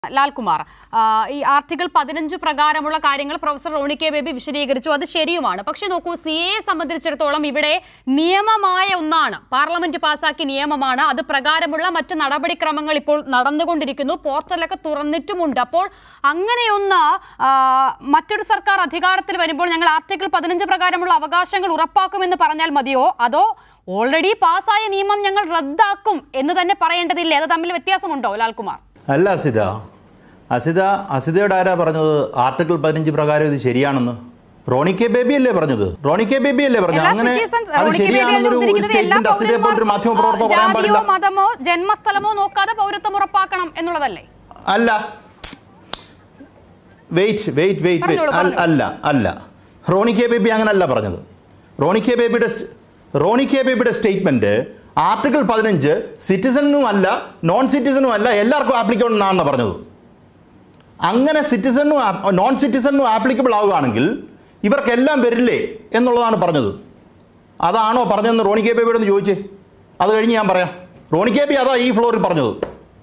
ലാൽകുമാർ ആ, ഈ ആർട്ടിക്കിൾ പതിനഞ്ച് പ്രകാരമുള്ള കാര്യങ്ങൾ പ്രൊഫസർ റോണി കെ ബേബി വിശദീകരിച്ചു അത് ശരിയുമാണ് പക്ഷെ നോക്കൂ സി എ സംബന്ധിച്ചിടത്തോളം ഇവിടെ നിയമമായ ഒന്നാണ് പാർലമെന്റ് പാസാക്കിയ നിയമമാണ് അത് പ്രകാരമുള്ള മറ്റ് നടപടിക്രമങ്ങൾ ഇപ്പോൾ നടന്നുകൊണ്ടിരിക്കുന്നു പോർട്ടലൊക്കെ തുറന്നിട്ടുമുണ്ട് അപ്പോൾ അങ്ങനെയൊന്ന് ആ, മറ്റൊരു സർക്കാർ അധികാരത്തിൽ വരുമ്പോൾ ഞങ്ങൾ ആർട്ടിക്കിൾ പതിനഞ്ച് പ്രകാരമുള്ള അവകാശങ്ങൾ ഉറപ്പാക്കുമെന്ന് പറഞ്ഞാൽ മതിയോ അതോ ഓൾറെഡി പാസ്സായ നിയമം ഞങ്ങൾ റദ്ദാക്കും എന്ന് തന്നെ പറയേണ്ടതില്ലേ അത് തമ്മിൽ വ്യത്യാസമുണ്ടോ ലാൽകുമാർ അല്ല അസിത അസിത അസിതയോട് ആരാ പറഞ്ഞത് ആർട്ടിക്കിൾ പതിനഞ്ച് പ്രകാരം ഇത് ശരിയാണെന്ന് റോണി കെ ബേബി അല്ലേ പറഞ്ഞത് റോണി കെ ബേബി അല്ലേ പറഞ്ഞത് എല്ലാ അങ്ങനെ citizens, അത് റോണി കെ ബേബി ശരിയാണെന്നൊരു ഒരു ഉദ്ധരിക്കുന്നത് എല്ലാ സ്റ്റേറ്റ്മെന്റ് അസിതയെ പോലൊരു മാധ്യമ പ്രവർത്തകർ പൗരന്മാർക്കും, പറയാൻ ജാതിയോ പാടില്ല മതമോ ജന്മസ്ഥലമോ നോക്കാതെ പൗരത്വം ഉറപ്പാക്കണം എന്നുള്ളതല്ലേ അല്ല വെയിറ്റ് വെയിറ്റ് വെയിറ്റ് പറഞ്ഞോളൂ, പറഞ്ഞോളൂ. അല്ല അല്ല റോണി കെ ബേബി അങ്ങനല്ല പറഞ്ഞത് റോണി കെ ബേബിയുടെ സ്റ്റ്- റോണി കെ ബേബിയുടെ സ്റ്റേറ്റ്മെന്റ് ആർട്ടിക്കിൾ പതിനഞ്ച് സിറ്റിസണും അല്ല നോൺ സിറ്റിസണും അല്ല എല്ലാവർക്കും ആപ്ലിക്കബിൾ എന്നാണെന്ന് പറഞ്ഞത് അങ്ങനെ സിറ്റിസണും നോൺ സിറ്റിസണും ആപ്ലിക്കബിൾ ആവുകയാണെങ്കിൽ ഇവർക്കെല്ലാം വരില്ലേ എന്നുള്ളതാണ് പറഞ്ഞത് അതാണോ പറഞ്ഞതെന്ന് റോണി കെ ബേബിയോട് ഒന്ന് ചോദിച്ചേ അത് കഴിഞ്ഞ് ഞാൻ പറയാം റോണി കെ ബി അതാ ഈ ഫ്ലോറിൽ പറഞ്ഞത്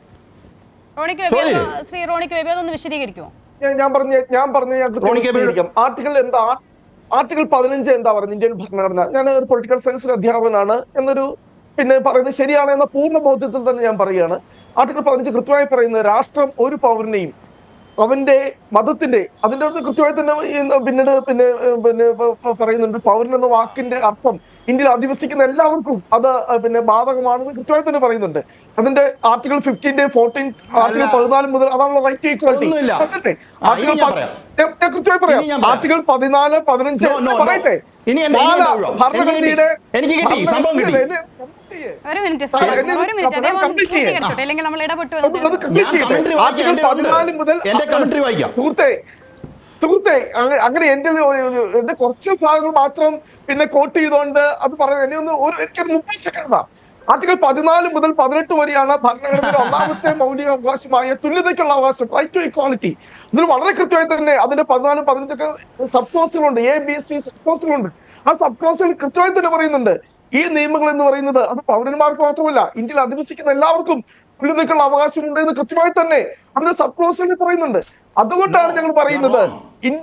റോണിക്ക് ബേബി ചോദ്യം. ഒന്ന് ശ്രീ റോണിക്ക് ബേബി അതൊന്ന് വിശദീകരിക്കുമോ ഞാൻ- ഞാൻ പറഞ്ഞ ഞാൻ പറഞ്ഞ ഞാൻ റോണി കെ. കൃത്യമായിരിക്കാം ആർട്ടിക്കിൾ എന്താ ആർട്ടിക്കിൾ പതിനഞ്ച് എന്താ പറയുന്നത് ഇന്ത്യൻ ഭരണഘടന ഞാൻ ഒരു പൊളിറ്റിക്കൽ സയൻസിൽ അധ്യാപകനാണ് എന്നൊരു പിന്നെ പറയുന്നത് ശരിയാണ് എന്ന പൂർണ്ണ ബോധ്യത്തിൽ തന്നെ ഞാൻ പറയുകയാണ് ആർട്ടിക്കിൾ പതിനഞ്ച് കൃത്യമായി പറയുന്നത് രാഷ്ട്രം ഒരു പൗരനെയും അവന്റെ മതത്തിന്റെ അതിന്റെ അർത്ഥം കൃത്യമായി തന്നെ ഈ പിന്നീട് പിന്നെ ഏഹ്, പിന്നെ പ- പ- പറയുന്നുണ്ട് പൗരൻ എന്ന വാക്കിന്റെ അർത്ഥം ഇന്ത്യയിൽ അധിവസിക്കുന്ന എല്ലാവർക്കും അത് ഏഹ്, പിന്നെ ബാധകമാണെന്ന് കൃത്യമായി തന്നെ പറയുന്നുണ്ട് അതിന്റെ ആർട്ടിക്കിൾ ഫിഫ്റ്റീന്റെ ഫോർട്ടീൻ ആർട്ടിക്കിൾ അല്ല. പതിനാല് മുതൽ അതാണുള്ള റൈറ്റ് ടു ഈക്വാലിറ്റി ഒന്നുമില്ല. പറയട്ടെ? ആ, ഇനി ആർട്ടിക്കിൾ ഞാൻ പ- പറയാം. ഞാൻ- ഞാൻ കൃത്യമായി പറയാം ഇനി ഞാൻ പറയാം. ആർട്ടിക്കിൾ പതിനാല് പതിനഞ്ച് No, no, no. പറയട്ടെ ഇനി എന്റെ- ഇനി ബാല എന്റെ ഒഴിവാ. ഭരണഘടനയുടെ എനിക്ക് കിട്ടി. എനിക്ക് കിട്ടി. സംഭവം കിട്ടി. ഭരണഘടനയുടെ എന്നെ complete ചെയ്യ്. ഒരു മിനിറ്റ് ആ, ശ്രീ എന്നെ ഒരു മിനിറ്റ് അദ്ദേഹം ഒന്ന് complete ചെയ്യ്. പൂർത്തീകരിച്ചോട്ടെ അല്ലെങ്കിൽ നമ്മൾ ഇടപെട്ടു അത് എന്ന് അത് തോന്നുന്നു. complete ഞാൻ ചെയ്യട്ടെ. commentary വായിക്കാം. ആർട്ടിക്കിൾ എന്റെ ഉണ്ട്. പതിനാല് മുതൽ എന്റെ commentary വായിക്കാം. സുഹൃത്തെ സുഹൃത്തെ അങ്ങ- അങ്ങനെ എന്റെ ഒരു- എന്റെ കുറച്ച് ഭാഗങ്ങൾ മാത്രം പിന്നെ കോട്ട് ചെയ്തുകൊണ്ട് അത് പറയുന്നത് എന്നെ ഒന്ന് ഒരു എനിക്കൊരു മുപ്പത് സെക്കൻഡ് ആർട്ടിക്കിൾ പതിനാല് മുതൽ പതിനെട്ട് വരെയാണ് ഭരണഘടനയുടെ ഒന്നാമത്തെ മൗലിക അവകാശമായ തുല്യതയ്ക്കുള്ള അവകാശം റൈറ്റ് ടു ഇക്വാളിറ്റി ഇതിൽ വളരെ കൃത്യമായി തന്നെ അതിന്റെ പതിനാലും പതിനഞ്ചൊക്കെ സബ് ക്ലോസുകളുണ്ട് എ ബി സി സബ് ക്ലോസുകളുണ്ട് ആ സബ് ക്ലോസുകൾ കൃത്യമായി തന്നെ പറയുന്നുണ്ട് ഈ നിയമങ്ങൾ എന്ന് പറയുന്നത് അത് പൗരന്മാർക്ക് മാത്രമല്ല ഇന്ത്യയിൽ അധിവസിക്കുന്ന എല്ലാവർക്കും തുല്യതയ്ക്കുള്ള അവകാശമുണ്ട് എന്ന് കൃത്യമായി തന്നെ അതിന്റെ സബ് ക്ലോസുകളിൽ പറയുന്നുണ്ട് അതുകൊണ്ടാണ് No, ഞങ്ങൾ you're പറയുന്നത് wrong. ഇൻ-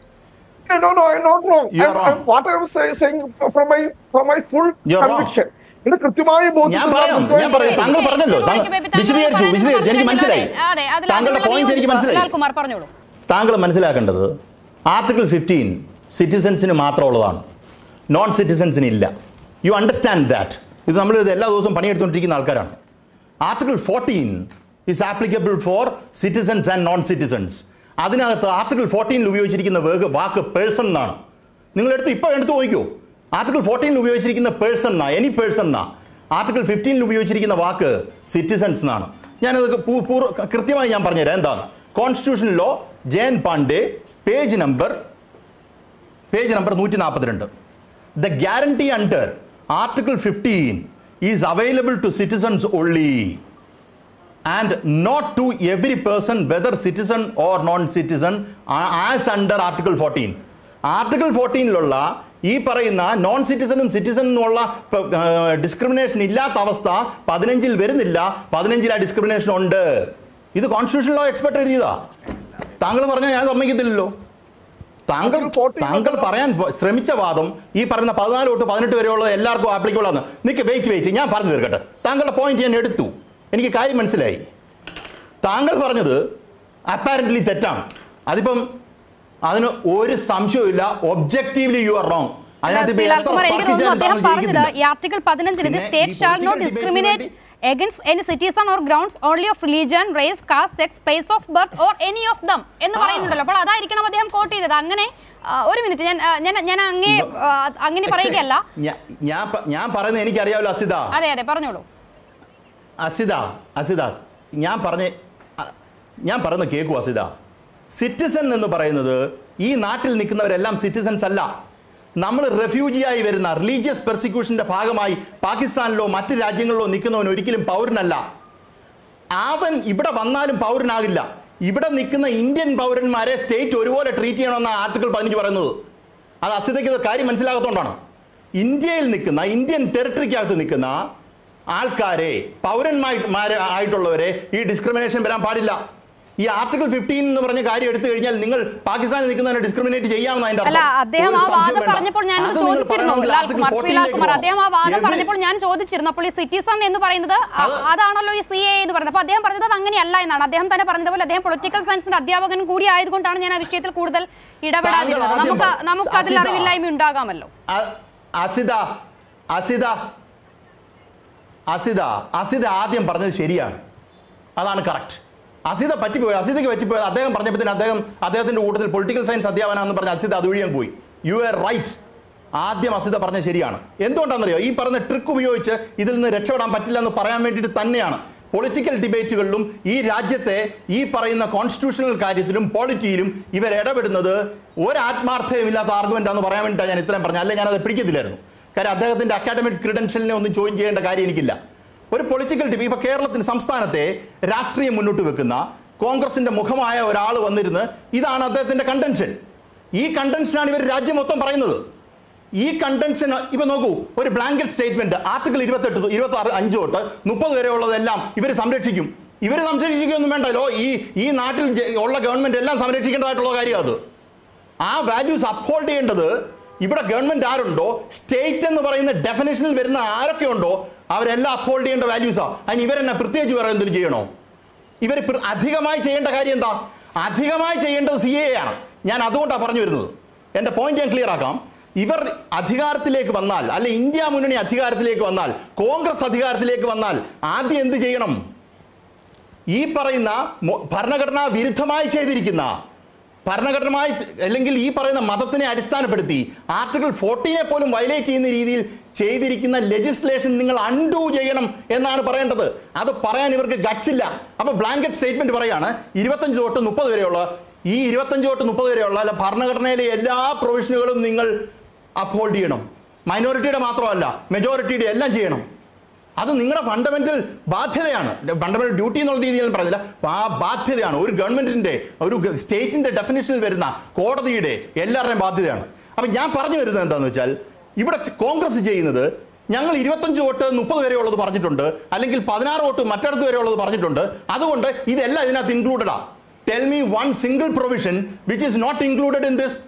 No, no, no, I'm not wrong. You're I'm- wrong. I'm- what I'm say- saying from my from my full You're wrong. conviction. ഇത് കൃത്യമായ ഞാൻ ബോധ്യത്തിൽ പറയാം കൃത്യമായി ഞാൻ പറയാം താങ്കൾ ശരി, പറഞ്ഞല്ലോ ശരി, താങ്കൾ റോണിക്ക് ബേബി, താങ്കൾ വിശദീകരിച്ചു പറയുന്നത് വിശദീകരിച്ചു എനിക്ക് മനസ്സിലായി അതെ, അതിൽ താങ്കളുടെ അതിലുള്ള പോയിന്റ് എനിക്ക് വിയോജിപ്പ് മനസ്സിലായി ലാൽകുമാർ പറഞ്ഞോളൂ താങ്കൾ മനസ്സിലാക്കേണ്ടത് ആർട്ടിക്കിൾ ഫിഫ്റ്റീൻ സിറ്റിസൻസിന് മാത്രമുള്ളതാണ് നോൺ സിറ്റിസൻസിന് ഇല്ല യു അണ്ടർസ്റ്റാൻഡ് ദാറ്റ് ഇത് നമ്മൾ ഇത് എല്ലാ ദിവസവും പണിയെടുത്തുകൊണ്ടിരിക്കുന്ന ആൾക്കാരാണ് article fourteen is applicable for citizens and non citizens അതിനകത്ത് ആർട്ടിക്കിൾ ഫോർട്ടീനിൽ ഉപയോഗിച്ചിരിക്കുന്ന വേഗ് വാക്ക് പേഴ്സൺ എന്നാണ് നിങ്ങൾ എടുത്ത് ഇപ്പോൾ എടുത്ത് നോക്കിക്കോ ആർട്ടിക്കിൾ ഫോർട്ടീനിൽ ഉപയോഗിച്ചിരിക്കുന്ന പേഴ്സൺ എന്നാ എനി പേഴ്സൺ എന്നാ ആർട്ടിക്കിൾ ഫിഫ്റ്റീനിൽ ഉപയോഗിച്ചിരിക്കുന്ന വാക്ക് സിറ്റിസൻസ് എന്നാണ് ഞാനത് പൂ- പൂർ- കൃത്യമായി ഞാൻ പറഞ്ഞുതരാം എന്താണ് constitution law J N Pandey page number page number നൂറ്റി നാൽപ്പത്തിരണ്ട് the guarantee under article fifteen is available to citizens only and not to every person whether citizen or non citizen as under article fourteen article ഫോർട്ടീനിലുള്ള ഈ പറയുന്ന non സിറ്റിസണും സിറ്റിസണുമുള്ള discrimination ഇല്ലാത്ത അവസ്ഥ പതിനഞ്ചിൽ വരുന്നില്ല പതിനഞ്ചിൽ ആ ഡിസ്ക്രിമിനേഷൻ ഉണ്ട് ഇത് കോൺസ്റ്റിറ്റ്യൂഷൻ ലോ എക്സ്പെർട്ട് എഴുതിയതാ താങ്കൾ പറഞ്ഞാൽ ഞാൻ സമ്മതിക്കത്തില്ലല്ലോ താങ്കൾ Article 14 താങ്കൾ പറയാൻ വ- ശ്രമിച്ച വാദം ഈ പറയുന്ന പതിനാല് തൊട്ട് പതിനെട്ട് വരെയുള്ള എല്ലാവർക്കും ആപ്ലിക്കബിൾ ആണ് നിൽക്ക് വെയിറ്റ് വെയിറ്റ് ഞാൻ പറഞ്ഞു തീർക്കട്ടെ താങ്കളുടെ പോയിന്റ് ഞാൻ എടുത്തു എനിക്ക് കാര്യം മനസ്സിലായി താങ്കൾ പറഞ്ഞത് അപ്പാരൻ്റ്ലി തെറ്റാണ് അതിപ്പം അതിന് ഒരു സംശയവും ഒബ്ജക്റ്റീവ്ലി യു ആർ റോങ് അതിനകത്ത് ശ്രീ ഇപ്പൊ എത്ര ലാൽകുമാർ എനിക്ക് തോന്നുന്നു തർക്കിച്ചാലും അദ്ദേഹം താങ്കൾ പറഞ്ഞത് ജയിക്കത്തില്ല. ഈ ആർട്ടിക്കിൾ പതിനഞ്ചിൽ ഇത് പിന്നെ സ്റ്റേറ്റ് ഈ shall not political discriminate debate against any citizen or grounds only of religion race caste sex place of birth or any of them എന്ന് ആ. പറയുന്നുണ്ടല്ലോ അപ്പോൾ അതായിരിക്കണം അദ്ദേഹം കോട്ട് ചെയ്തത് അങ്ങനെ ആ, ഒരു മിനിറ്റ് ഞാൻ ആ, ഞാൻ ഞാൻ അങ്ങേ ആ, അങ്ങനെ പറയുകയല്ല ഞാ- ഞാൻ പ- ഞാൻ പറയുന്നത് എനിക്കറിയാമല്ലോ അസിത അതെ അതെ പറഞ്ഞോളൂ അസിത അസിത ഞാൻ പറഞ്ഞ അ- ഞാൻ പറയുന്ന കേൾക്കൂ അസിത സിറ്റിസൺ എന്ന് പറയുന്നത് ഈ നാട്ടിൽ നിൽക്കുന്നവരെല്ലാം സിറ്റിസൺസ് അല്ല നമ്മൾ റെഫ്യൂജിയായി വരുന്ന റിലീജിയസ് പെർസിക്യൂഷന്റെ ഭാഗമായി പാകിസ്ഥാനിലോ മറ്റ് രാജ്യങ്ങളിലോ നിൽക്കുന്നവൻ ഒരിക്കലും പൗരനല്ല അവൻ ഇവിടെ വന്നാലും പൗരനാകില്ല ഇവിടെ നിൽക്കുന്ന ഇന്ത്യൻ പൗരന്മാരെ സ്റ്റേറ്റ് ഒരുപോലെ ട്രീറ്റ് ചെയ്യണമെന്നാണ് ആർട്ടിക്കിൾ പതിനഞ്ച് പറയുന്നത് അത് അസിതയ്ക്ക് ഇത് കാര്യം മനസ്സിലാകത്തോണ്ടാണ് ഇന്ത്യയിൽ നിൽക്കുന്ന ഇന്ത്യൻ ടെറിട്ടറിക്കകത്ത് നിൽക്കുന്ന ആൾക്കാരെ പൗരന്മാരെ ആയിട്ടുള്ളവരെ ഈ ഡിസ്ക്രിമിനേഷൻ വരാൻ പാടില്ല ഈ ആർട്ടിക്കിൾ ഫിഫ്റ്റീൻ എന്ന് പറഞ്ഞ കാര്യം എടുത്തു കഴിഞ്ഞാൽ നിങ്ങൾ പാകിസ്ഥാനിൽ നിൽക്കുന്നതിനെ ഡിസ്ക്രിമിനേറ്റ് ചെയ്യാമെന്ന് അതിന്റെ അല്ല അർത്ഥം. അദ്ദേഹം ഒരു ആ സംശയവും വാദം വേണ്ട. പറഞ്ഞപ്പോൾ ഞാൻ അത് നിങ്ങൾ ചോദിച്ചിരുന്നു പറയണമെങ്കിൽ ലാൽ ആർട്ടിക്കിൾ കുമാർ ശ്രീ 14 ലാൽ ലേക്ക് കുമാർ പോകണം. അദ്ദേഹം ആ വാദം Every- പറഞ്ഞപ്പോൾ ഞാൻ ചോദിച്ചിരുന്നു അപ്പോൾ ഈ സിറ്റിസൺ എന്ന് പറയുന്നത് അ- അത് അതാണല്ലോ ഈ സി എ എന്ന് പറയുന്നത് അപ്പോൾ അദ്ദേഹം പറഞ്ഞത് അത് അങ്ങനെയല്ല എന്നാണ് അദ്ദേഹം തന്നെ പറഞ്ഞതുപോലെ അദ്ദേഹം പൊളിറ്റിക്കൽ സയൻസിന്റെ അധ്യാപകൻ കൂടി ആയതുകൊണ്ടാണ് ഞാൻ ആ വിഷയത്തിൽ കൂടുതൽ ഇടപെടാതിരുന്നത് താങ്കൾ ആദ്യം നമുക്ക് പറ- നമുക്ക് അതിൽ അസിത. അറിവില്ലായ്മ ഉണ്ടാകാമല്ലോ അ- അസിത അസിത അസിത അസിത ആദ്യം പറഞ്ഞത് ശരിയാണ് അതാണ് കറക്റ്റ് അസിത പറ്റിപ്പോയി അസിതയ്ക്ക് പറ്റിപ്പോയി അദ്ദേഹം പറഞ്ഞപ്പോഴത്തേന് അദ്ദേഹം അദ്ദേഹത്തിന്റെ കൂട്ടത്തിൽ പൊളിറ്റിക്കൽ സയൻസ് അധ്യാപനാന്ന് പറഞ്ഞ അസിത അതുവഴിയാൻ പോയി യു ആർ റൈറ്റ് ആദ്യം അസിത പറഞ്ഞത് ശരിയാണ് എന്തുകൊണ്ടാണെന്നറിയോ ഈ പറഞ്ഞ ട്രിക്ക് ഉപയോഗിച്ച് ഇതിൽ നിന്ന് രക്ഷപ്പെടാൻ പറ്റില്ല എന്ന് പറയാൻ വേണ്ടിയിട്ട് തന്നെയാണ് പൊളിറ്റിക്കൽ ഡിബേറ്റുകളിലും ഈ രാജ്യത്തെ ഈ പറയുന്ന കോൺസ്റ്റിറ്റ്യൂഷണൽ കാര്യത്തിലും പോളിറ്റിയിലും ഇവർ ഇടപെടുന്നത് ഒരാത്മാർത്ഥതയുമില്ലാത്ത ആർഗ്യുമെന്റ് ആണെന്ന് പറയാൻ വേണ്ടിയിട്ടാണ് ഞാൻ ഇത്രയും പറഞ്ഞത് അല്ലെങ്കിൽ ഞാനത് പിടിക്കത്തില്ലായിരുന്നു കാര്യം അദ്ദേഹത്തിന്റെ അക്കാഡമിക് ക്രിഡൻഷ്യലിനെ ഒന്നും ചോദ്യം ചെയ്യേണ്ട കാര്യം എനിക്കില്ല ഒരു പൊളിറ്റിക്കൽ ഡിബേ ഇപ്പൊ കേരളത്തിന് സംസ്ഥാനത്തെ രാഷ്ട്രീയം മുന്നോട്ട് വെക്കുന്ന കോൺഗ്രസിന്റെ മുഖമായ ഒരാൾ വന്നിരുന്ന് ഇതാണ് അദ്ദേഹത്തിന്റെ കണ്ടൻഷൻ ഈ കണ്ടൻഷനാണ് ഇവർ രാജ്യം മൊത്തം പറയുന്നത് ഈ കണ്ടൻഷൻ ഇപ്പൊ നോക്കൂ ഒരു ബ്ലാങ്കറ്റ് സ്റ്റേറ്റ്മെന്റ് ആർട്ടിക്കിൾ ഇരുപത്തെട്ട് ഇരുപത്തി ആറ് അഞ്ച് തൊട്ട് മുപ്പത് വരെ ഉള്ളതെല്ലാം ഇവർ സംരക്ഷിക്കും ഇവർ സംരക്ഷിക്കുകയൊന്നും വേണ്ടല്ലോ ഈ ഈ നാട്ടിൽ ജെ- ഉള്ള ഗവൺമെന്റ് എല്ലാം സംരക്ഷിക്കേണ്ടതായിട്ടുള്ള കാര്യം അത് ആ വാല്യൂസ് അപ്ഹോൾഡ് ചെയ്യേണ്ടത് ഇവിടെ ഗവൺമെന്റ് ആരുണ്ടോ സ്റ്റേറ്റ് എന്ന് പറയുന്ന ഡെഫിനേഷനിൽ വരുന്ന ആരൊക്കെ ഉണ്ടോ അവരെല്ലാം അപ്ഹോൾഡ് ചെയ്യേണ്ട വാല്യൂസാ അതിന് ഇവരെന്നെ പ്രത്യേകിച്ച് വേറെ എന്തെങ്കിലും ചെയ്യണോ ഇവർ അധികമായി ചെയ്യേണ്ട കാര്യം എന്താ അധികമായി ചെയ്യേണ്ടത് സി എ ആണ് ഞാൻ അതുകൊണ്ടാണ് പറഞ്ഞു വരുന്നത് എൻ്റെ പോയിന്റ് ഞാൻ ക്ലിയർ ആക്കാം ഇവർ അധികാരത്തിലേക്ക് വന്നാൽ അല്ലെ ഇന്ത്യ മുന്നണി അധികാരത്തിലേക്ക് വന്നാൽ കോൺഗ്രസ് അധികാരത്തിലേക്ക് വന്നാൽ ആദ്യം എന്ത് ചെയ്യണം ഈ പറയുന്ന മൊ- ഭരണഘടനാ വിരുദ്ധമായി ചെയ്തിരിക്കുന്ന ഭരണഘടനമായി അല്ലെങ്കിൽ ഈ പറയുന്ന മതത്തിനെ അടിസ്ഥാനപ്പെടുത്തി ആർട്ടിക്കിൾ ഫോർട്ടീനെ പോലും വയലേറ്റ് ചെയ്യുന്ന രീതിയിൽ ചെയ്തിരിക്കുന്ന ലെജിസ്ലേഷൻ നിങ്ങൾ അൺഡു ചെയ്യണം എന്നാണ് പറയേണ്ടത് അത് പറയാൻ ഇവർക്ക് ഗട്സ് ഇല്ല അപ്പൊ ബ്ലാങ്കറ്റ് സ്റ്റേറ്റ്മെന്റ് പറയാണ് ഇരുപത്തഞ്ച് തൊട്ട് മുപ്പത് വരെയുള്ള ഈ ഇരുപത്തഞ്ച് തൊട്ട് മുപ്പത് വരെയുള്ള അല്ല ഭരണഘടനയിലെ എല്ലാ പ്രൊവിഷനുകളും നിങ്ങൾ അപ്ഹോൾഡ് ചെയ്യണം മൈനോറിറ്റിയുടെ മാത്രമല്ല മെജോറിറ്റിയുടെ എല്ലാം ചെയ്യണം അത് നിങ്ങളുടെ ഫണ്ടമെന്റൽ ബാധ്യതയാണ് ഫണ്ടമെന്റൽ ഡ്യൂട്ടി എന്നുള്ള രീതിയിൽ ഞാൻ പറഞ്ഞില്ല ആ ബാധ്യതയാണ് ഒരു ഗവൺമെന്റിന്റെ ഒരു ഗ- സ്റ്റേറ്റിന്റെ ഡെഫിനേഷനിൽ വരുന്ന കോടതിയുടെ എല്ലാവരുടെയും ബാധ്യതയാണ് അപ്പൊ ഞാൻ പറഞ്ഞു വരുന്നത് എന്താണെന്ന് വെച്ചാൽ ഇവിടെ ച- കോൺഗ്രസ് ചെയ്യുന്നത് ഞങ്ങൾ ഇരുപത്തഞ്ച് വോട്ട് മുപ്പത് വരെയുള്ളത് പറഞ്ഞിട്ടുണ്ട് അല്ലെങ്കിൽ പതിനാറ് വോട്ട് മറ്റിടത്ത് വരെയുള്ളത് പറഞ്ഞിട്ടുണ്ട് അതുകൊണ്ട് ഇതെല്ലാം ഇതിനകത്ത് ഇൻക്ലൂഡഡാ tell me one single provision which is not included in this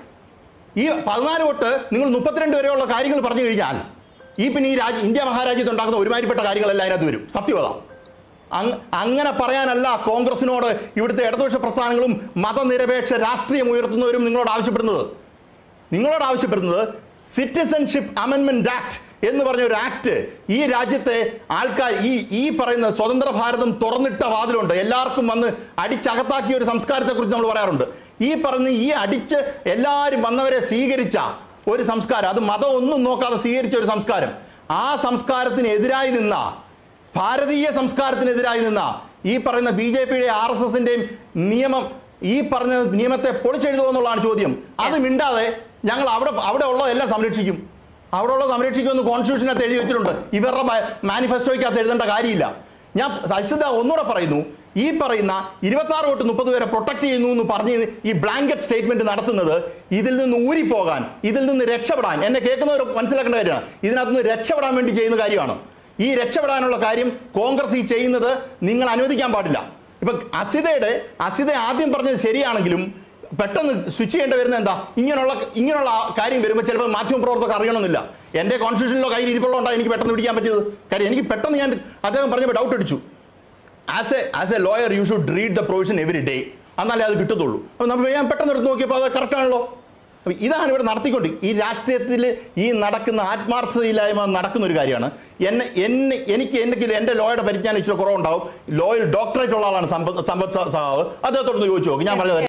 ഈ പതിനാല് തൊട്ട് നിങ്ങൾ മുപ്പത്തിരണ്ട് വരെയുള്ള കാര്യങ്ങൾ പറഞ്ഞു കഴിഞ്ഞാൽ ഈ പിന്നെ ഈ രാജ്യ ഇന്ത്യ മഹാരാജ്യത്ത് ഉണ്ടാക്കുന്ന ഒരുമാതിരിപ്പെട്ട കാര്യങ്ങളെല്ലാം അതിനകത്ത് വരും സത്യവത അങ്- അങ്ങനെ പറയാനല്ല കോൺഗ്രസിനോട് ഇവിടുത്തെ ഇടതുപക്ഷ പ്രസ്ഥാനങ്ങളും മതനിരപേക്ഷ രാഷ്ട്രീയം ഉയർത്തുന്നവരും നിങ്ങളോട് ആവശ്യപ്പെടുന്നത് നിങ്ങളോട് ആവശ്യപ്പെടുന്നത് സിറ്റിസൺഷിപ്പ് അമെൻമെന്റ് ആക്ട് എന്ന് പറഞ്ഞ ഒരു ആക്ട് ഈ രാജ്യത്തെ ആൾക്കാർ ഈ ഈ പറയുന്ന സ്വതന്ത്ര ഭാരതം തുറന്നിട്ട വാതിലുണ്ട് എല്ലാവർക്കും വന്ന് അടിച്ചകത്താക്കിയ ഒരു സംസ്കാരത്തെക്കുറിച്ച് നമ്മൾ പറയാറുണ്ട് ഈ പറഞ്ഞ് ഈ അടിച്ച് എല്ലാവരും വന്നവരെ സ്വീകരിച്ച ഒരു സംസ്കാരം അത് മതം ഒന്നും നോക്കാതെ സ്വീകരിച്ച ഒരു സംസ്കാരം ആ സംസ്കാരത്തിനെതിരായി നിന്ന ഭാരതീയ സംസ്കാരത്തിനെതിരായി നിന്ന ഈ പറയുന്ന ബി ജെ പിയുടെ ആർ എസ് എസിന്റെയും നിയമം ഈ പറഞ്ഞ നിയമത്തെ പൊളിച്ചെഴുതുമോ എന്നുള്ളതാണ് ചോദ്യം അത് മിണ്ടാതെ ഞങ്ങൾ അവിടെ അവിടെ ഉള്ളതെല്ലാം സംരക്ഷിക്കും അവിടെ ഉള്ളത് സംരക്ഷിക്കുമെന്ന് കോൺസ്റ്റിറ്റ്യൂഷനകത്ത് എഴുതി വെച്ചിട്ടുണ്ട് ഇവരുടെ മാനിഫെസ്റ്റോയ്ക്കകത്ത് എഴുതേണ്ട കാര്യമില്ല ഞാൻ സഹിത ഒന്നുകൂടെ പറയുന്നു ഈ പറയുന്ന ഇരുപത്തി ആറ് തൊട്ട് മുപ്പത് വരെ പ്രൊട്ടക്ട് ചെയ്യുന്നു എന്ന് പറഞ്ഞ് ഈ ബ്ലാങ്കറ്റ് സ്റ്റേറ്റ്മെന്റ് നടത്തുന്നത് ഇതിൽ നിന്ന് ഊരിപ്പോകാൻ ഇതിൽ നിന്ന് രക്ഷപ്പെടാൻ എന്നെ കേൾക്കുന്നവർ മനസ്സിലാക്കേണ്ട കാര്യമാണ് ഇതിനകത്ത് നിന്ന് രക്ഷപ്പെടാൻ വേണ്ടി ചെയ്യുന്ന കാര്യമാണ് ഈ രക്ഷപ്പെടാനുള്ള കാര്യം കോൺഗ്രസ് ഈ ചെയ്യുന്നത് നിങ്ങൾ അനുവദിക്കാൻ പാടില്ല ഇപ്പൊ അസിതയുടെ അസിത ആദ്യം പറഞ്ഞത് ശരിയാണെങ്കിലും പെട്ടെന്ന് സ്വിച്ച് ചെയ്യേണ്ടി വരുന്നത് എന്താ ഇങ്ങനെയുള്ള ഇങ്ങനെയുള്ള ആ കാര്യം വരുമ്പോൾ ചിലപ്പോൾ മാധ്യമപ്രവർത്തകർ അറിയണമെന്നില്ല എൻ്റെ കോൺസ്റ്റിറ്റ്യൂഷനിലോ കയ്യിൽ ഇരിപ്പുള്ളതുകൊണ്ടാണ് എനിക്ക് പെട്ടെന്ന് പിടിക്കാൻ പറ്റിയത് കാര്യം എനിക്ക് പെട്ടെന്ന് ഞാൻ അദ്ദേഹം പറഞ്ഞപ്പോൾ ഡൗട്ട് അടിച്ചു as a as a lawyer you should read the provision every day എന്നാലേ അത് കിട്ടത്തുള്ളൂ അപ്പോൾ നമ്മൾ ഞാൻ പെട്ടെന്ന് എടുത്ത് നോക്കിയപ്പോൾ അത് കറക്റ്റ് ആണല്ലോ അപ്പോൾ ഇതാണ് ഇവിടെ നടത്തിക്കൊണ്ട് ഈ രാഷ്ട്രീയത്തിൽ ഈ നടക്കുന്ന ആത്മാർത്ഥതയില്ലായ്മ നടക്കുന്ന ഒരു കാര്യമാണ് എന്നെ എന്നെ എനിക്ക് എന്തെങ്കിലും എൻ്റെ ലോയുടെ പരിജ്ഞാനം ഇച്ചിരി കുറവുണ്ടാവും ലോയിൽ ഡോക്ടറേറ്റ് ഉള്ള ആളാണ് സമ്പത്ത് സമ്പത്ത് സഹാവ് അദ്ദേഹത്തോടൊന്ന് ചോദിച്ചു നോക്കി ഞാൻ പറഞ്ഞത്